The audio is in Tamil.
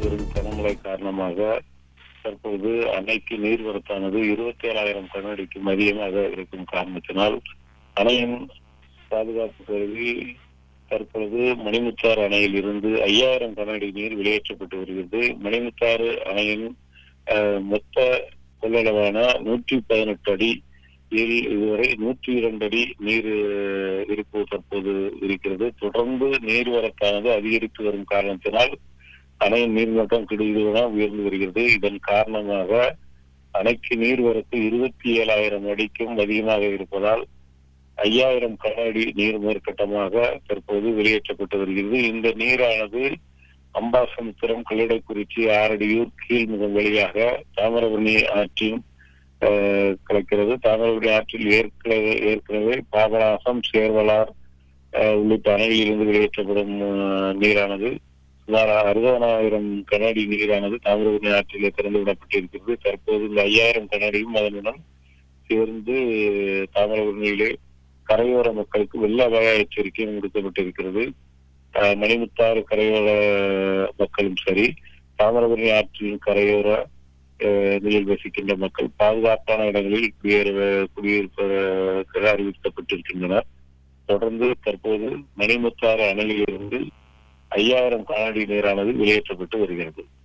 வரும் கனமழை காரணமாக தற்போது அணைக்கு நீர்வரத்தானது இருபத்தி ஏழாயிரம் கனஅடிக்கு மதியமாக இருக்கும் காரணத்தினால் அணையின் பாதுகாப்பு கருதி தற்பொழுது மணிமுத்தாறு அணையில் இருந்து ஐயாயிரம் கனஅடி நீர் வெளியேற்றப்பட்டு வருகிறது மணிமுத்தாறு அணையின் அஹ், மொத்த கொள்ளளவான நூற்றி பதினெட்டு அடி இதில் இதுவரை நூற்றி இரண்டு அடி நீர் அஹ், இருப்பு தற்போது இருக்கிறது தொடர்ந்து நீர்வரத்தானது அதிகரித்து வரும் காரணத்தினால் அணையின் நீர்மட்டம் கிடுகிடுவன உயர்ந்து வருகிறது இதன் காரணமாக அணைக்கு நீர்வரத்து இருபத்தி ஏழாயிரம் அடிக்கும் அதிகமாக இருப்பதால் ஐயாயிரம் கன அடி நீர் மேற்கட்டமாக தற்போது வெளியேற்றப்பட்டு வருகிறது இந்த நீரானது அம்பாசமுத்திரம் கல்லடைக்குறிச்சி ஆரடியூர் கீழ்முகம் வழியாக தாமிரபரணி ஆற்றின் அஹ், கலக்கிறது தாமிரபரணி ஆற்றில் ஏற்கனவே ஏற்கனவே பாபநாசம் சேர்வலார் அஹ், உள்ளிட்ட அணையிலிருந்து வெளியேற்றப்படும் அஹ், நீரானது சுமார் அறுபதாயிரம் கனஅடி நீரானது தாமிரபரணி ஆற்றிலே திறந்து விடப்பட்டிருக்கிறது தற்போது இந்த ஐயாயிரம் கனஅடியும் அதனுடன் சேர்ந்து தாமிரபரணியிலே கரையோர மக்களுக்கு வெள்ள அபாய எச்சரிக்கையும் விடுக்கப்பட்டிருக்கிறது அஹ், மணிமுத்தாறு கரையோர மக்களும் சரி தாமிரபரணி ஆற்றின் கரையோர அஹ், நிலையில் வசிக்கின்ற மக்கள் பாதுகாப்பான இடங்களில் குடியேற குடியிருப்பதற்கு அறிவிக்கப்பட்டிருக்கின்றனர் தொடர்ந்து தற்போது மணிமுத்தாறு அணையிலிருந்து ஐயாயிரம் கனஅடி நீரானது வெளியேற்றப்பட்டு வருகிறது